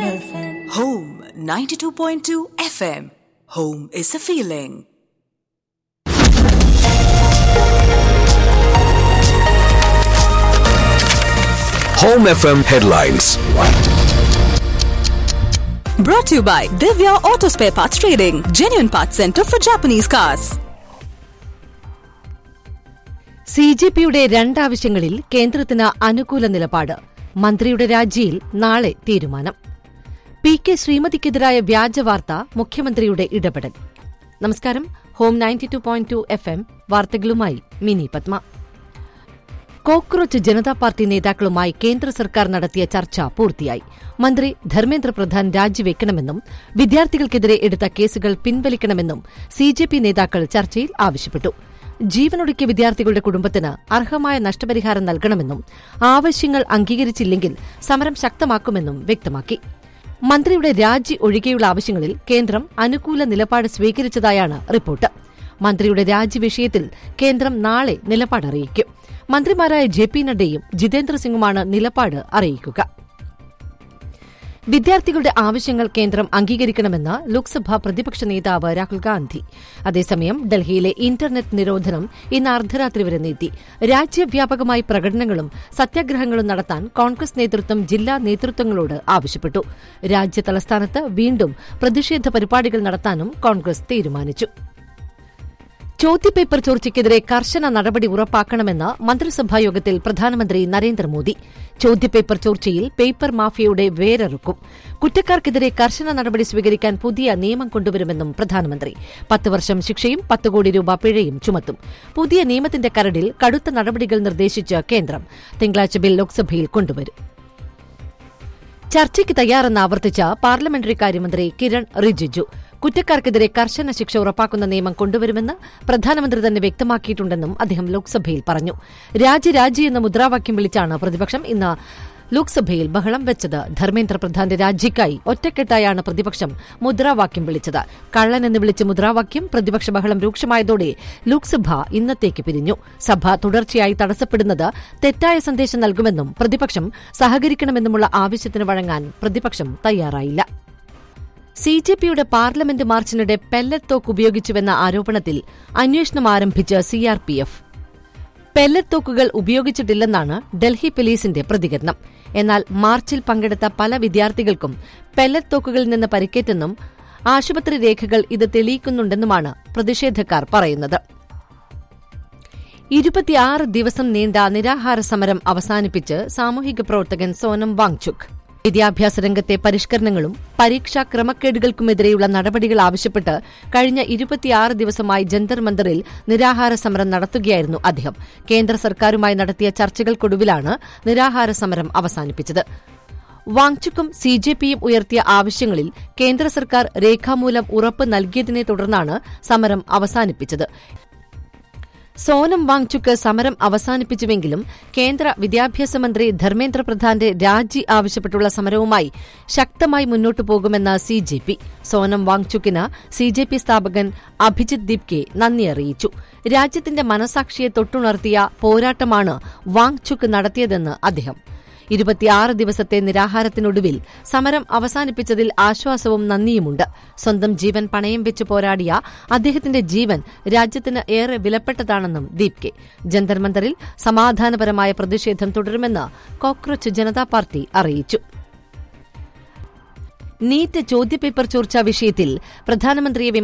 FM. Home 92.2 FM. Home is a feeling. Home FM headlines. Brought to you by Divya Auto Spare Parts Trading, genuine parts center for Japanese cars. C J പിയുടെ രണ്ടാവശ്യങ്ങളിൽ കേന്ദ്രത്തിന് അനുകൂല നിലപാട് മന്ത്രിയുടെ രാജിയിൽ നാളെ തീരുമാനം P K ശ്രീമതിക്കെതിരായ വ്യാജവാർത്ത മുഖ്യമന്ത്രിയുടെ ഇടപെടൽ നമസ്കാരം home ninety two point two F M വാർത്തകളുമായി മിനി പത്മ കോക്രോച്ച് ജനതാ പാർട്ടി നേതാക്കളുമായി കേന്ദ്ര സർക്കാർ നടത്തിയ ചർച്ച പൂർത്തിയായി മന്ത്രി ധർമ്മേന്ദ്ര പ്രധാൻ രാജിവെക്കണമെന്നും വിദ്യാർത്ഥികൾക്കെതിരെ എടുത്ത കേസുകൾ പിൻവലിക്കണമെന്നും സി ജെ പി നേതാക്കൾ ചർച്ചയിൽ ആവശ്യപ്പെട്ടു ജീവനൊടുക്കിയ വിദ്യാർത്ഥികളുടെ കുടുംബത്തിന് അർഹമായ നഷ്ടപരിഹാരം നൽകണമെന്നും ആവശ്യങ്ങൾ അംഗീകരിച്ചില്ലെങ്കിൽ സമരം ശക്തമാക്കുമെന്നും വ്യക്തമാക്കി മന്ത്രിയുടെ രാജി ഒഴികെയുള്ള ആവശ്യങ്ങളിൽ കേന്ദ്രം അനുകൂല നിലപാട് സ്വീകരിച്ചതായാണ് റിപ്പോർട്ട് മന്ത്രിയുടെ രാജി വിഷയത്തിൽ കേന്ദ്രം നാളെ നിലപാടറിയിക്കും മന്ത്രിമാരായ ജെ പി നഡ്ഡയും ജിതേന്ദ്ര സിംഗുമാണ് നിലപാട് അറിയിക്കുക വിദ്യാർത്ഥികളുടെ ആവശ്യങ്ങൾ കേന്ദ്രം അംഗീകരിക്കണമെന്ന് ലോക്സഭാ പ്രതിപക്ഷ നേതാവ് രാഹുൽ ഗാന്ധി അതേസമയം ഡൽഹിയിലെ ഇന്റർനെറ്റ് നിരോധനം ഇന്ന് അർദ്ധരാത്രി വരെ നീട്ടി രാജ്യവ്യാപകമായി പ്രകടനങ്ങളും സത്യാഗ്രഹങ്ങളും നടത്താൻ കോൺഗ്രസ് നേതൃത്വം ജില്ലാ നേതൃത്വങ്ങളോട് ആവശ്യപ്പെട്ടു രാജ്യ തലസ്ഥാനത്ത് വീണ്ടും പ്രതിഷേധ പരിപാടികൾ നടത്താനും കോൺഗ്രസ് തീരുമാനിച്ചു ചോദ്യപേപ്പർ ചോർച്ചയ്ക്കെതിരെ കർശന നടപടി ഉറപ്പാക്കണമെന്ന് മന്ത്രിസഭായോഗത്തിൽ പ്രധാനമന്ത്രി നരേന്ദ്രമോദി ചോദ്യപേപ്പർ ചോർച്ചയിൽ പേപ്പർ മാഫിയയുടെ വേരറുക്കും കുറ്റക്കാർക്കെതിരെ കർശന നടപടി സ്വീകരിക്കാൻ പുതിയ നിയമം കൊണ്ടുവരുമെന്നും പ്രധാനമന്ത്രി പത്ത് വർഷം ശിക്ഷയും പത്ത് കോടി രൂപ പിഴയും ചുമത്തും പുതിയ നിയമത്തിന്റെ കരടിൽ കടുത്ത നടപടികൾ നിർദ്ദേശിച്ച് കേന്ദ്രം തിങ്കളാഴ്ച ബിൽ ലോക്സഭയിൽ കൊണ്ടുവരും ചർച്ചയ്ക്ക് തയ്യാറെന്ന് ആവർത്തിച്ച പാർലമെന്ററി കാര്യമന്ത്രി കിരൺ റിജിജു കുറ്റക്കാർക്കെതിരെ കർശന ശിക്ഷ ഉറപ്പാക്കുന്ന നിയമം കൊണ്ടുവരുമെന്ന് പ്രധാനമന്ത്രി തന്നെ വ്യക്തമാക്കിയിട്ടുണ്ടെന്നും അദ്ദേഹം ലോക്സഭയിൽ പറഞ്ഞു രാജി രാജി എന്ന മുദ്രാവാക്യം വിളിച്ചാണ് പ്രതിപക്ഷം ഇന്ന് ലോക്സഭയിൽ ബഹളം വെച്ചത് ധർമ്മേന്ദ്ര പ്രധാന്റെ രാജിക്കായി ഒറ്റക്കെട്ടായാണ് പ്രതിപക്ഷം മുദ്രാവാക്യം വിളിച്ചത് കള്ളൻ എന്ന് വിളിച്ച മുദ്രാവാക്യം പ്രതിപക്ഷ ബഹളം രൂക്ഷമായതോടെ ലോക്സഭ ഇന്നത്തേക്ക് പിരിഞ്ഞു സഭ തുടർച്ചയായി തടസ്സപ്പെടുന്നത് തെറ്റായ സന്ദേശം നൽകുമെന്നും പ്രതിപക്ഷം സഹകരിക്കണമെന്നുമുള്ള ആവശ്യത്തിന് വഴങ്ങാൻ പ്രതിപക്ഷം തയ്യാറായില്ല സി ജെ പിയുടെ പാർലമെന്റ് മാർച്ചിനിടെ പെല്ലറ്റ് തോക്ക് ഉപയോഗിച്ചുവെന്ന ആരോപണത്തിൽ അന്വേഷണം ആരംഭിച്ച് സിആർപിഎഫ് പെല്ലറ്റ് തോക്കുകൾ ഉപയോഗിച്ചിട്ടില്ലെന്നാണ് ഡൽഹി പോലീസിന്റെ പ്രതികരണം എന്നാൽ മാർച്ചിൽ പങ്കെടുത്ത പല വിദ്യാർത്ഥികൾക്കും പെല്ലറ്റ് തോക്കുകളിൽ നിന്ന് പരിക്കേറ്റെന്നും ആശുപത്രി രേഖകൾ ഇത് തെളിയിക്കുന്നുണ്ടെന്നുമാണ് പ്രതിഷേധക്കാർ പറയുന്നത് ഇരുപത്തിയാറ് ദിവസം നീണ്ട നിരാഹാര സമരം അവസാനിപ്പിച്ച് സാമൂഹിക പ്രവർത്തകൻ സോനം വാങ്ചുക് വിദ്യാഭ്യാസ രംഗത്തെ പരിഷ്കരണങ്ങളും പരീക്ഷാ ക്രമക്കേടുകൾക്കുമെതിരെയുള്ള നടപടികൾ ആവശ്യപ്പെട്ട് കഴിഞ്ഞ ഇരുപത്തിയാറ് ദിവസമായി ജന്തർ മന്ദറിൽ നിരാഹാര സമരം നടത്തുകയായിരുന്നു അദ്ദേഹം കേന്ദ്ര സർക്കാരുമായി നടത്തിയ ചർച്ചകൾക്കൊടുവിലാണ് നിരാഹാര സമരം അവസാനിപ്പിച്ചത് വാങ്ചുക്കും സി ജെ പിയും ഉയർത്തിയ ആവശ്യങ്ങളിൽ കേന്ദ്ര സർക്കാർ രേഖാമൂലം ഉറപ്പ് നൽകിയതിനെ തുടർന്നാണ് സമരം അവസാനിപ്പിച്ചത് സോനം വാങ്ചുക്ക് സമരം അവസാനിപ്പിച്ചുവെങ്കിലും കേന്ദ്ര വിദ്യാഭ്യാസ മന്ത്രി ധർമ്മേന്ദ്ര പ്രധാന്റെ രാജി ആവശ്യപ്പെട്ടുള്ള സമരവുമായി ശക്തമായി മുന്നോട്ടു പോകുമെന്ന് സി ജെ പി സോനം വാങ്ചുക്കിന് സി ജെ പി സ്ഥാപകൻ അഭിജിത് ദീപ്കെ നന്ദി അറിയിച്ചു രാജ്യത്തിന്റെ മനസാക്ഷിയെ തൊട്ടുണർത്തിയ പോരാട്ടമാണ് വാങ്ചുക്ക് നടത്തിയതെന്ന് അദ്ദേഹം ഇരുപത്തിയാറ് ദിവസത്തെ നിരാഹാരത്തിനൊടുവിൽ സമരം അവസാനിപ്പിച്ചതിൽ ആശ്വാസവും നന്ദിയുമുണ്ട് സ്വന്തം ജീവൻ പണയം വെച്ച് പോരാടിയ അദ്ദേഹത്തിന്റെ ജീവൻ രാജ്യത്തിന് ഏറെ വിലപ്പെട്ടതാണെന്നും ദീപ്കെ ജന്തർ മന്ദറിൽ സമാധാനപരമായ പ്രതിഷേധം തുടരുമെന്ന് കോക്രോച്ച് ജനതാ പാർട്ടി അറിയിച്ചു നീറ്റ് ചോദ്യപേപ്പർ ചോർച്ചാ വിഷയത്തിൽ പ്രധാനമന്ത്രിയെ